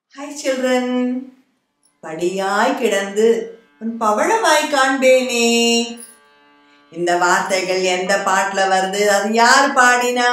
Hi children படியாய் கிடந்து உன் பவழமாய் காண்பேனே இந்த வார்த்தைகள் எந்த பாட்டுல வருது அது யார் பாடினா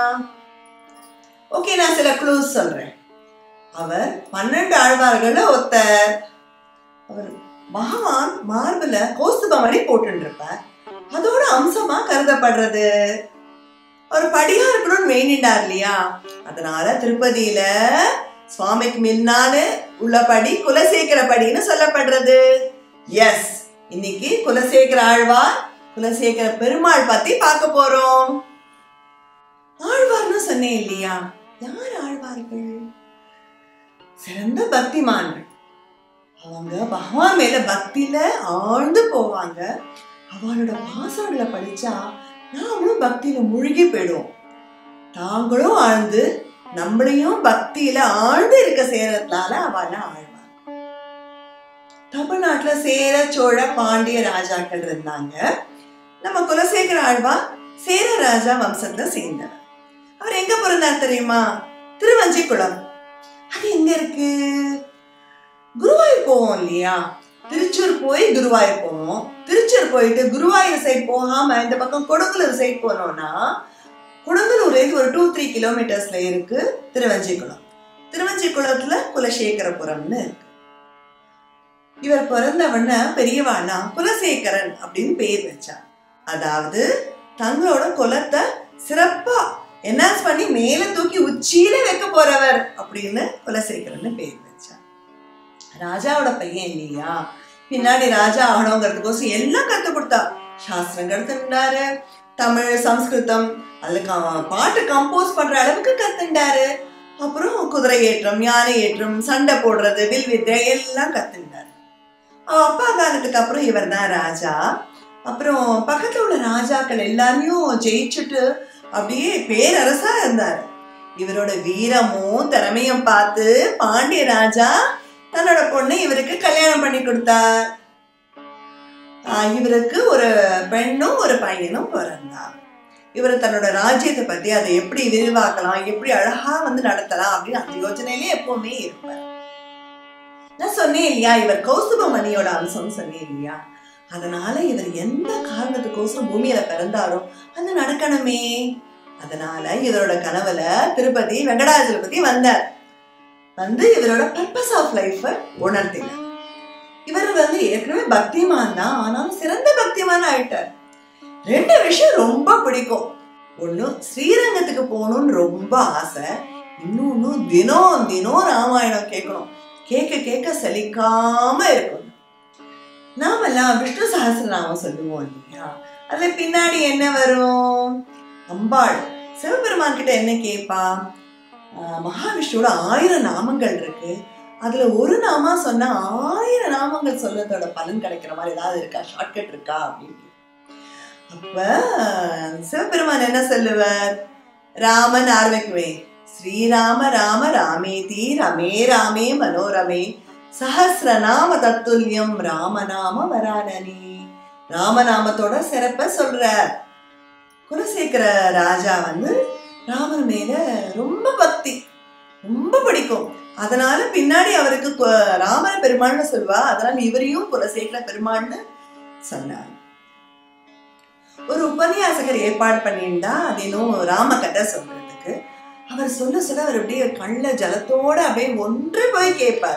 ஓகே நான் சில க்ளூஸ் சொல்றேன் அவர் பன்னெண்டு ஆழ்வார்கள்ல ஒருத்தர் அவர் பகவான் மார்புல கோஸ்துபமணி போட்டுட்டு இருப்பார் அதோட அம்சமா கருதப்படுறது அவர் படியா இருக்கணும்னு வேண்டிட்டார் இல்லையா அதனால திருப்பதியில சுவாமிக்கு முன்னால உள்ளபடி குலசேகர படின்னு சொல்லப்படுறது எஸ் இன்னைக்கு குலசேகர ஆழ்வார் குலசேகர பெருமாள் பத்தி பார்க்க போறோம் ஆழ்வார்னு சொன்னேன் இல்லையா யார் ஆழ்வார்கள் சிறந்த பக்திமான்கள் அவங்க பகவான் மேல பக்தியில ஆழ்ந்து போவாங்க அவளோட பாசங்களை படிச்சா நாமளும் பக்தியில மூழ்கி போயிடுவோம் தாங்களும் ஆழ்ந்து நம்மளையும் பக்தியில ஆழ்ந்து இருக்க செய்யறதுனால அவள ஆழ்வார் தமிழ்நாட்டுல சேர சோழ பாண்டிய ராஜாக்கள் இருந்தாங்க நம்ம குலசேகர ஆழ்வார் சேர ராஜா வம்சத்தை சேர்ந்தவர் அவர் எங்க பிறந்தார் தெரியுமா திருவஞ்சிக்குளம் அது எங்க இருக்கு குருவாயூர் போவோம் இல்லையா திருச்சூர் போய் குருவாயூர் போவோம் திருச்சூர் போயிட்டு குருவாயூர் சைட் போகாம இந்த பக்கம் கொடுங்கலூர் சைட் போனோம்னா கொடுங்கலூருக்கு ஒரு டூ த்ரீ கிலோமீட்டர்ஸ்ல இருக்கு திருவஞ்சிக்குளம் திருவஞ்சிக்குளத்துல குலசேகரபுரம்னு இருக்கு இவர் பிறந்தவன பெரியவானா குலசேகரன் அப்படின்னு பேர் வச்சான் அதாவது தங்களோட குலத்தை சிறப்பா என்ஹான்ஸ் பண்ணி மேல தூக்கி உச்சியில வைக்க போறவர் அப்படின்னு குலசேகரன் பேர் வச்சான் ராஜாவோட பையன் இல்லையா பின்னாடி ராஜா ஆகணுங்கிறதுக்கோசம் எல்லாம் கத்து கொடுத்தா சாஸ்திரம் கத்துண்டாரு தமிழ் சம்ஸ்கிருதம் அதுக்கு அவன் பாட்டு கம்போஸ் பண்ற அளவுக்கு கத்துண்டாரு அப்புறம் குதிரை ஏற்றம் யானை ஏற்றம் சண்டை போடுறது வில் வித்தை எல்லாம் கத்துண்டாரு அவன் அப்பா காலத்துக்கு அப்புறம் இவர் தான் ராஜா அப்புறம் பக்கத்துல உள்ள ராஜாக்கள் எல்லாரையும் ஜெயிச்சுட்டு அப்படியே பேரரசா இருந்தார் இவரோட வீரமும் திறமையும் பார்த்து பாண்டிய ராஜா தன்னோட பொண்ணை இவருக்கு கல்யாணம் பண்ணி கொடுத்தார் ஆஹ் இவருக்கு ஒரு பெண்ணும் ஒரு பையனும் பிறந்தார் இவர் தன்னோட ராஜ்யத்தை பத்தி அதை எப்படி விரிவாக்கலாம் எப்படி அழகா வந்து நடத்தலாம் அப்படின்னு அந்த யோசனையிலே எப்பவுமே இருப்பார் நான் சொன்னேன் இல்லையா இவர் கௌசுபமணியோட அம்சம் சொன்னேன் இல்லையா அதனால இவர் எந்த காரணத்துக்கோசரம் பூமியில பிறந்தாரோ அது நடக்கணுமே அதனால இவரோட கனவுல திருப்பதி வெங்கடாஜலபதி வந்தார் வந்து இவரோட பர்பஸ் ஆஃப் லைஃப் உணர்த்தினார் இவர் வந்து ஏற்கனவே பக்திமான் தான் ஆனாலும் சிறந்த பக்திமான் ஆயிட்டார் ரெண்டு விஷயம் ரொம்ப பிடிக்கும் ஒண்ணு ஸ்ரீரங்கத்துக்கு போகணும்னு ரொம்ப ஆசை இன்னொன்னு தினம் தினம் ராமாயணம் கேட்கணும் கேட்க கேட்க சலிக்காம இருக்கணும் நாமெல்லாம் விஷ்ணு சஹசிரநாமம் சொல்லுவோம் இல்லையா அதுல பின்னாடி என்ன வரும் அம்பாள் சிவபெருமான் கிட்ட என்ன கேட்பா ஆஹ் மகாவிஷ்ணுவோட ஆயிரம் நாமங்கள் இருக்கு அதுல ஒரு நாமா சொன்னா ஆயிரம் நாமங்கள் சொல்லத்தோட பலன் கிடைக்கிற மாதிரி ஏதாவது இருக்கா ஷார்ட்கட் இருக்கா அப்படின்னு அப்ப சிவபெருமான் என்ன சொல்லுவார் ராமன் ஆரம்பிக்குவேன் ஸ்ரீராம ராம ராமேதி ரமே ராமே மனோரமே சஹசிரநாம தத்துல்யம் ராமநாம வரானனி ராமநாமத்தோட சிறப்ப சொல்ற குலசேகர ராஜா வந்து ராமர் மேல ரொம்ப பக்தி ரொம்ப பிடிக்கும் அதனால பின்னாடி அவருக்கு கு- ராமர பெருமாள்னு சொல்வா அதனால இவரையும் குலசேகர பெருமாள்னு சொன்னார் ஒரு உபன்யாசகர் ஏற்பாடு பண்ணியிருந்தா அது இன்னும் ராம கதை சொல்றதுக்கு அவர் சொல்ல சொல்ல அவர் அப்படியே கண்ணுல ஜலத்தோட அப்படியே ஒன்று போய் கேட்பார்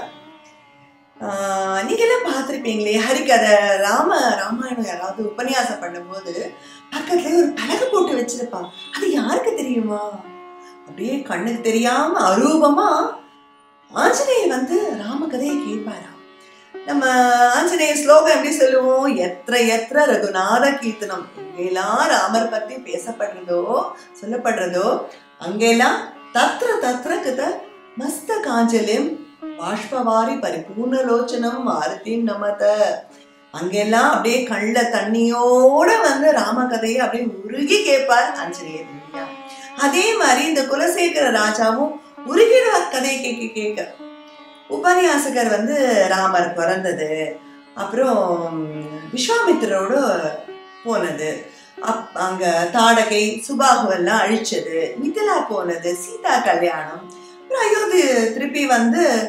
ஆஹ் நீங்க எல்லாம் பார்த்திருப்பீங்களே ஹரிகதை ராம ராமாயணம் யாராவது உபன்யாசம் பண்ணும்போது பக்கத்துலயே ஒரு பலகை போட்டு வச்சிருப்பாங்க அது யாருக்கு தெரியுமா அப்படியே கண்ணுக்கு தெரியாம அரூபமா ஆஞ்சநேயர் வந்து ராம கதையை கேட்பாராம் நம்ம ஆஞ்சநேயர் ஸ்லோகம் எப்படி சொல்லுவோம் எத்திர எத்திர ரகுநாத கீர்த்தனம் எங்கெல்லாம் ராமர் பத்தி பேசப்படுறதோ சொல்லப்படுறதோ அங்கெல்லாம் தத்ர தத்ர கித மஸ்த காஞ்சலிம் பாஷ்பவாரி பரிபூர்ணலோச்சனம் மாருதிம் நமத அங்கெல்லாம் அப்படியே கண்ணுல தண்ணியோட வந்து ராம கதையை அப்படியே உருகி கேட்பார் ஆஞ்சநேயர் இல்லையா அதே மாதிரி இந்த குலசேகர ராஜாவும் உருகிடுவார் கதையை கேட்க கேட்க உபன்யாசகர் வந்து ராமர் பிறந்தது அப்புறம் விஸ்வாமித்திரோட போனது அப் அங்க தாடகை சுபாகுவெல்லாம் அழிச்சது மிதிலா போனது சீதா கல்யாணம் அப்புறம் அயோத்தி திருப்பி வந்து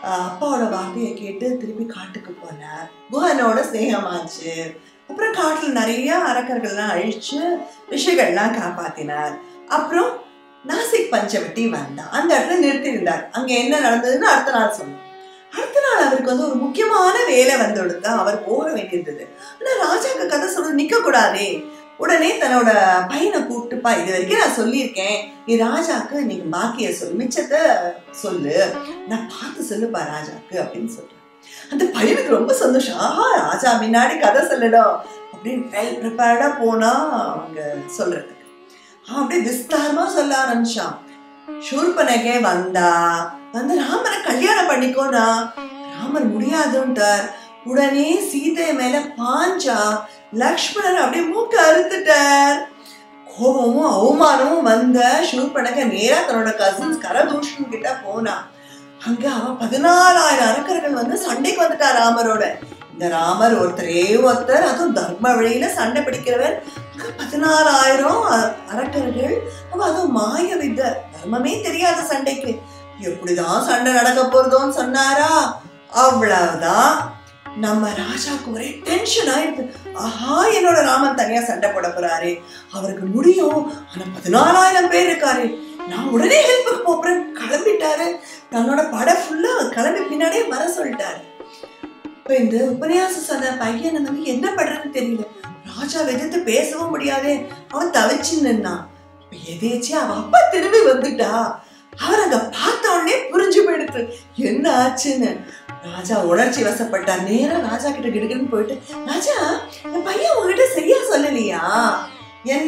ஆஹ் அப்பாவோட வார்த்தையை கேட்டு திருப்பி காட்டுக்கு போனார் குஹனோட ஸ்நேகமாச்சு அப்புறம் காட்டுல நிறைய அரக்கர்கள்லாம் அழிச்சு ரிஷிகள்லாம் காப்பாத்தினார் அப்புறம் நாசிக் பஞ்சவட்டி வந்தா அந்த இடத்துல நிறுத்தியிருந்தார் அங்க என்ன நடந்ததுன்னு அடுத்த நாள் சொன்னார் அடுத்த நாள் அவருக்கு வந்து ஒரு முக்கியமான வேலை வந்து கொடுத்தா அவர் போக வேண்டியிருந்தது ஆனா ராஜாக்கு கதை சொல்றது நிக்க கூடாதே உடனே தன்னோட பையனை கூப்பிட்டுப்பா இது வரைக்கும் நான் சொல்லியிருக்கேன் நீ ராஜாக்கு நீங்க பாக்கிய சொல்லு மிச்சத்தை சொல்லு நான் பார்த்து சொல்லுப்பா ராஜாக்கு அப்படின்னு சொல்றேன் அந்த பையனுக்கு ரொம்ப சந்தோஷம் ஆஹா ராஜா முன்னாடி கதை சொல்லணும் அப்படின்னு வெல் ப்ரிப்பேர்டா போனா அவங்க சொல்றதுக்கு அவன் அப்படியே விஸ்தாரமா சொல்ல ஆரம்பிச்சான் ஷூர்பனகே வந்தா வந்து ராமரை கல்யாணம் பண்ணிக்கோனா ராமர் முடியாதுன்ட்டார் உடனே சீதை மேல பாஞ்சா லக்ஷ்மணர் அப்படியே மூக்க அறுத்துட்டார் கோபமும் அவமானமும் வந்த ஷூர்பனக நேரா தன்னோட கசின்ஸ் கரதூஷன் கிட்ட போனா அங்க அவன் பதினாலாயிரம் அரக்கர்கள் வந்து சண்டைக்கு வந்துட்டா ராமரோட இந்த ராமர் ஒருத்தரே ஒருத்தர் அதுவும் தர்ம வழியில சண்டை பிடிக்கிறவர் அங்க பதினாலாயிரம் அ- அரக்கர்கள் அவன் அதுவும் மாய வித்தை தர்மமே தெரியாத சண்டைக்கு எப்படிதான் சண்டை நடக்க போறதோன்னு சொன்னாரா அவ்வளவுதான் நம்ம ராஜாக்கு ஒரே டென்ஷன் ஆயிடுது ஆஹா என்னோட ராமன் தனியா சண்டை போட போறாரு அவருக்கு முடியும் ஆனா பதினாலாயிரம் பேர் இருக்காரு நான் உடனே ஹெல்ப்புக்கு போறேன் கிளம்பிட்டாரு தன்னோட படம் ஃபுல்லா கிளம்பி பின்னாடியே வர சொல்லிட்டாரு இப்ப இந்த உபன்யாசம் சொன்ன பையனை வந்து என்ன பண்றதுன்னு தெரியல ராஜா எதிர்த்து பேசவும் முடியாதே அவன் தவிச்சு நின்னான் இப்ப எதேச்சியா அவன் அப்பா திரும்பி வந்துட்டா அவர் அங்க பார்த்த உடனே புரிஞ்சு போயிடுத்து என்ன ஆச்சுன்னு ராஜா உணர்ச்சி வசப்பட்டார் நேரா ராஜா கிட்ட கிடுக்குன்னு போயிட்டு ராஜா என் பையன் உங்ககிட்ட சரியா சொல்லலையா என்ன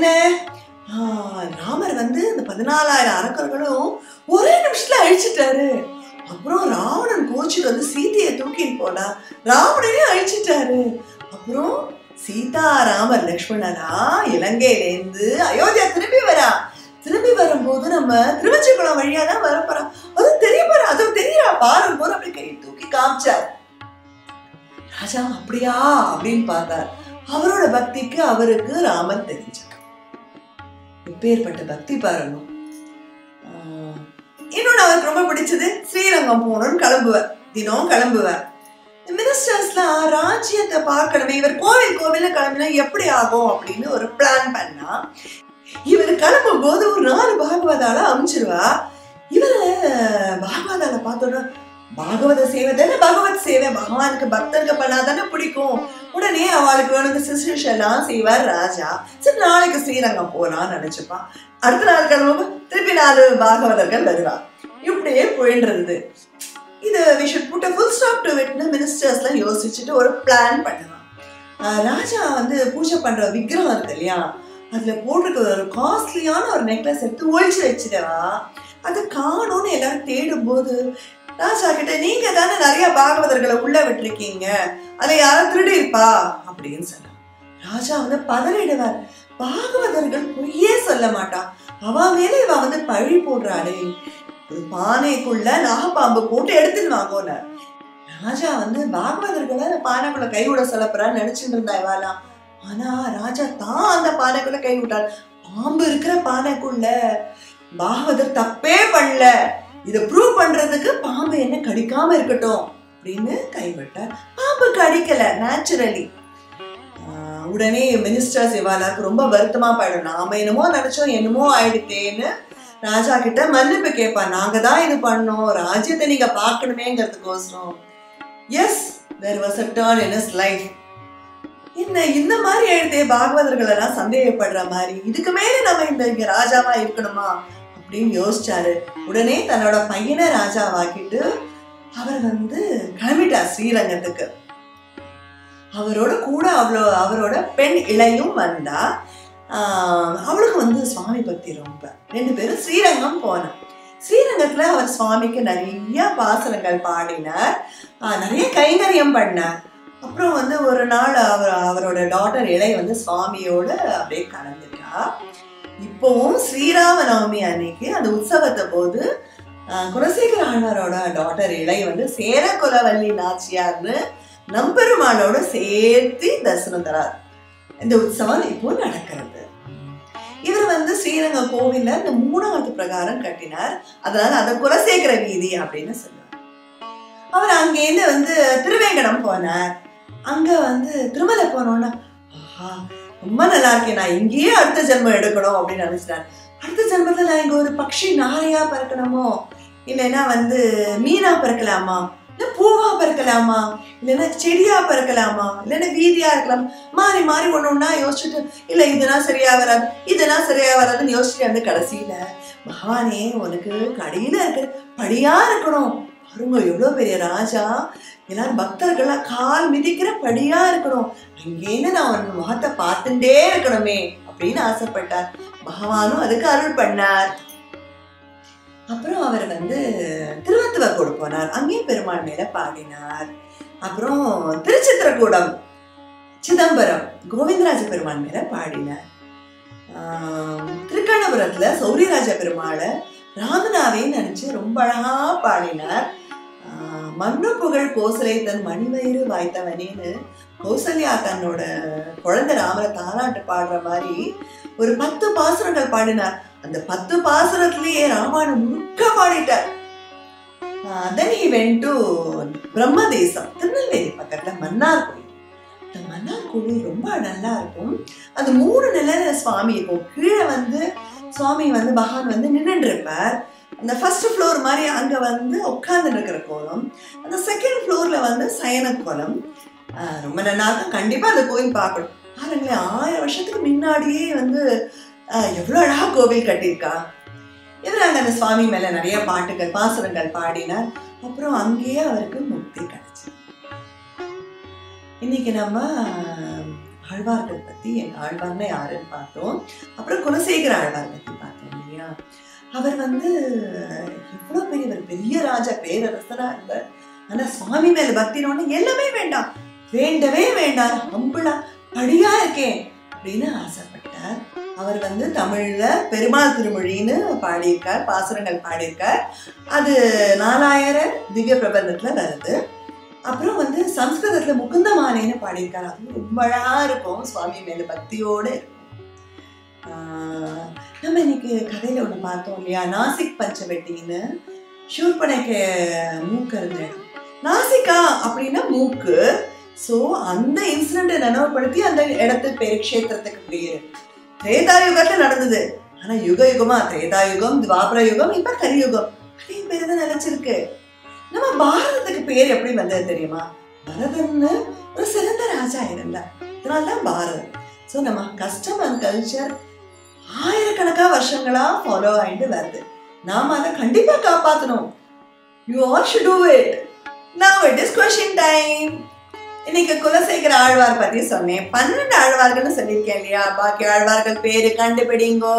ஆ, ராமர் வந்து இந்த பதினாலாயிரம் அரக்கர்களும் ஒரே நிமிஷத்துல அழிச்சிட்டாரு அப்புறம் ராவணன் கோச்சிட்டு வந்து சீதையை தூக்கிட்டு போனா ராவணனையும் அழிச்சிட்டாரு அப்புறம் சீதா ராமர் லக்ஷ்மணனா இலங்கையிலேருந்து அயோத்தியா திரும்பி வரா திரும்பி வரும்போது நம்ம திருவச்சிக்குளம் வழியா தான் வரப்போறோம் அது தெரிய போற அதுவும் தெரியறா பாருங்க போது அப்படி கை தூக்கி காமிச்சார் ராஜா அப்படியா அப்படின்னு பார்த்தார் அவரோட பக்திக்கு அவருக்கு ராமர் தெரிஞ்சார் எப்பேற்பட்ட பக்தி பாருங்க ஆஹ் இன்னொன்னு அவருக்கு ரொம்ப பிடிச்சது ஸ்ரீரங்கம் போகணும்னு கிளம்புவார் தினம் கிளம்புவார் மினிஸ்டர்ஸ்லாம் ராஜ்யத்தை பார்க்கணுமே இவர் கோவில் கோவில கிளம்பினா எப்படி ஆகும் அப்படின்னு ஒரு பிளான் பண்ணா இவர் கிளம்பும் போது ஒரு நாலு பாகவதால அமைச்சிருவா இவரு பாகவதால பார்த்தோன்னா பாகவத சேவை தானே பகவத் சேவை பகவானுக்கு பக்தருக்கு பண்ணாதானே பிடிக்கும் உடனே அவளுக்கு வேணுங்க சிசுஷெல்லாம் செய்வார் ராஜா சரி நாளைக்கு ஸ்ரீரங்கம் போலான்னு நினைச்சுப்பான் அடுத்த நாள் கிளம்பும் திருப்பி நாலு பாகவதர்கள் வருவா இப்படியே போயின்றது இது we should put a full stop to இட்னு மினிஸ்டர்ஸ்லாம் யோசிச்சுட்டு ஒரு பிளான் பண்ணுவான் ஆஹ் ராஜா வந்து பூஜை பண்ற விக்கிரகம் இருக்கு இல்லையா அதுல போட்டிருக்க ஒரு காஸ்ட்லியான ஒரு நெக்லஸ் எடுத்து ஒழிச்சு வச்சிடவா அதை காணோன்னு எல்லாரும் தேடும்போது ராஜா கிட்ட நீங்க தானே நிறைய பாகவதர்களை உள்ள விட்டுருக்கீங்க அதை யாரும் திருடியிருப்பா அப்படின்னு சொன்னான் ராஜா வந்து பதறிடுவார் பாகவதர்கள் பொய்யே சொல்ல மாட்டான் அவ மேல இவ வந்து பழி போடுறாளே ஒரு பானைக்குள்ள நாகப்பாம்பு போட்டு எடுத்துன்னு வாங்கோன ராஜா வந்து பாகவதர்களை அந்த பானைக்குள்ள கை விட சொல்லப்படுறான்னு நினைச்சிட்டு இருந்தா இவாலாம் ஆனா ராஜா தான் அந்த பானைக்குள்ள கை விட்டார் பாம்பு இருக்கிற பானைக்குள்ள பாகவதர் தப்பே பண்ணல இதை ப்ரூவ் பண்றதுக்கு பாம்பு என்ன கடிக்காம இருக்கட்டும் அப்படின்னு கைவிட்டார் பாம்பு கடிக்கல நேச்சுரலி உடனே மினிஸ்டர்ஸ் இவாளாக்கு ரொம்ப வருத்தமா போயிடும் நாம என்னமோ நினைச்சோம் என்னமோ ஆயிடுத்தேன்னு ராஜா கிட்ட மன்னிப்பு கேட்பா நாங்க தான் இது பண்ணோம் ராஜ்யத்தை நீங்க பார்க்கணுமேங்கிறதுக்கோசரம் yes there was a turn in his life என்ன இந்த மாதிரி எழுத்தே பாகவதர்கள் எல்லாம் சந்தேகப்படுற மாதிரி இதுக்கு மேல நம்ம இந்த இங்க ராஜாவா இருக்கணுமா அப்படின்னு யோசிச்சாரு உடனே தன்னோட பையனை ராஜாவாக்கிட்டு அவர் வந்து கிளம்பிட்டார் ஸ்ரீரங்கத்துக்கு அவரோட கூட அவ்வளோ அவரோட பெண் இளையும் வந்தா ஆஹ் அவளுக்கு வந்து சுவாமி பக்தி ரொம்ப ரெண்டு பேரும் ஸ்ரீரங்கம் போனான் ஸ்ரீரங்கத்துல அவர் சுவாமிக்கு நிறைய பாசனங்கள் பாடினார் ஆஹ் நிறைய கைங்கரியம் பண்ணார் அப்புறம் வந்து ஒரு நாள் அவர் அவரோட டாட்டர் இலை வந்து சுவாமியோட அப்படியே கலந்துட்டா இப்போவும் ஸ்ரீராம நவமி அன்னைக்கு அந்த உற்சவத்தை போது ஆஹ் குலசேகர ஆழ்வாரோட டாட்டர் இலை வந்து சேர குலவல்லி நாச்சியார்னு நம்பெருமாளோட சேர்த்து தரிசனம் தரார் இந்த உற்சவம் இப்போ நடக்கிறது இவர் வந்து ஸ்ரீரங்க கோவில்ல இந்த மூணாவது பிரகாரம் கட்டினார் அதனால அதை குலசேகர வீதி அப்படின்னு சொல்லுவார் அவர் அங்கேருந்து வந்து திருவேங்கடம் போனார் அங்க வந்து திருமலை போனோன்னா ஆஹா ரொம்ப நல்லா இருக்கேன் நான் இங்கேயே அடுத்த ஜென்மம் எடுக்கணும் அப்படின்னு நினைச்சிட்டார் அடுத்த ஜென்மத்துல நான் இங்க ஒரு பக்ஷி நாரையா பறக்கணுமோ இல்லைன்னா வந்து மீனா பறக்கலாமா இல்ல பூவா பறக்கலாமா இல்லைன்னா செடியா பறக்கலாமா இல்லைன்னா வீதியா இருக்கலாம் மாறி மாறி ஒண்ணு ஒண்ணா யோசிச்சுட்டு இல்ல இதெல்லாம் சரியா வராது இதெல்லாம் சரியா வராதுன்னு யோசிச்சுட்டு வந்து கடைசியில பகவானே உனக்கு கடையில இருக்கிற படியா இருக்கணும் பாருங்க எவ்வளவு பெரிய ராஜா எல்லாரும் பக்தர்கள்லாம் கால் மிதிக்கிற படியா இருக்கணும் அங்கேன்னு நான் உன் முகத்தை பார்த்துட்டே இருக்கணுமே அப்படின்னு ஆசைப்பட்டார் பகவானும் அதுக்கு அருள் பண்ணார் அப்புறம் அவர் வந்து திருவத்துவக்கூடு போனார் அங்கேயும் பெருமாள் மேல பாடினார் அப்புறம் திருச்சித்திரக்கூடம் சிதம்பரம் கோவிந்தராஜ பெருமாள் மேல பாடினார் ஆம், திருக்கண்ணபுரத்துல சௌரியராஜ பெருமாளை ராமனாவே நினைச்சு ரொம்ப அழகா பாடினார் ஆஹ், மண்ணு புகழ் கோசலை தன் மணிவயிறு வாய்த்தவனேன்னு கௌசல்யா தன்னோட குழந்தை ராமரை தாலாட்டு பாடுற மாதிரி ஒரு பத்து பாசுரங்கள் பாடினார் அந்த பத்து பாசுரத்திலேயே ராமாயணம் முழுக்க பாடிட்டார் then he went to Brahmadesam Tirunelveli பக்கத்துல மன்னார் கோயில் இந்த மன்னார் கோவில் ரொம்ப நல்லா இருக்கும் அது மூணு நிலையில சுவாமி இருக்கும் கீழே வந்து சுவாமி வந்து பகவான் வந்து நின்றுட்டு இருப்பார் அந்த ஃபர்ஸ்ட் ஃப்ளோர் மாதிரி அங்க வந்து உட்கார்ந்து இருக்கிற கோலம் அந்த செகண்ட் ஃப்ளோர்ல வந்து சயன கோலம் ஆஹ் ரொம்ப நல்லா இருக்கும் கண்டிப்பா அந்த கோயில் பார்க்கணும் பாருங்களேன் ஆயிரம் வருஷத்துக்கு முன்னாடியே வந்து ஆஹ் எவ்வளவு அழகா கோவில் கட்டியிருக்கா இவர் அங்க அந்த சுவாமி மேல நிறைய பாட்டுகள் பாசுரங்கள் பாடினார் அப்புறம் அங்கேயே அவருக்கு முக்தி கிடைச்சு இன்னைக்கு நம்ம ஆழ்வார்கள் பத்தி எங்க ஆழ்வார்னா யாருன்னு பார்த்தோம் அப்புறம் குலசேகர ஆழ்வார் பத்தி பார்த்தோம் இல்லையா அவர் வந்து எவ்வளவு பெரியவர் பெரிய ராஜா பேரரசரா இருந்தார் ஆனா சுவாமி மேல பக்தினோன்னு எல்லாமே வேண்டாம் வேண்டவே வேண்டாம் ஹம்பிளா படியா இருக்கேன் அப்படின்னு ஆசைப்பட்டார் அவர் வந்து தமிழ்ல பெருமாள் திருமொழின்னு பாடியிருக்கார் பாசுரங்கள் பாடியிருக்கார் அது நாலாயிரம் திவ்ய பிரபந்தத்துல வருது அப்புறம் வந்து சம்ஸ்கிருதத்துல முகுந்தமாலைன்னு பாடியிருக்காரு அது ரொம்ப அழகா இருக்கும் சுவாமி மேல பக்தியோட இருக்கும் ஆஹ் நம்ம இன்னைக்கு கதையில ஒண்ணு பார்த்தோம் இல்லையா நாசிக் பஞ்சவெட்டின்னு ஷூர்பனைக்கு மூக்கு இருந்த இடம் நாசிகா அப்படின்னா மூக்கு சோ அந்த இன்சிடென்ட் நினைவுபடுத்தி அந்த இடத்துக்கு பேரு க்ஷேத்திரத்துக்கு பேரு திரேதா யுகத்துல நடந்தது ஆனா யுக யுகமா திரேதா யுகம் துவாபர யுகம் இப்ப கலியுகம் அதே பேரு தான் நிலைச்சிருக்கு நம்ம பாரதத்துக்கு பேர் எப்படி வந்தது தெரியுமா பரதன்னு ஒரு சிறந்த ராஜா இருந்தார் இதனால்தான் பாரதம் ஸோ நம்ம கஸ்டம் அண்ட் கல்ச்சர் ஆயிரக்கணக்கா வருஷங்களா ஃபாலோ ஆயிட்டு வருது நாம அதை கண்டிப்பா காப்பாத்தணும் you all should do it now it is question time இன்னைக்கு குலசேகர ஆழ்வார் பத்தி சொன்னேன் பன்னெண்டு ஆழ்வார்கள்னு சொல்லியிருக்கேன் இல்லையா பாக்கி ஆழ்வார்கள் பேரு கண்டுபிடிங்கோ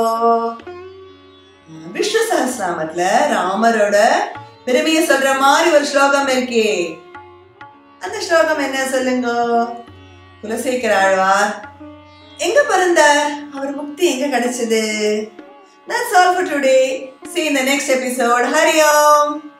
விஷ்ணு சஹஸ்ரநாமத்துல ராமரோட பெருமையை சொல்ற மாதிரி ஒரு ஸ்லோகம் இருக்கே அந்த ஸ்லோகம் என்ன சொல்லுங்க குலசேகர ஆழ்வார் எங்க பிறந்தார் அவர் முக்தி எங்க கிடைச்சது That's all for today. See you in the next episode. Hari Om.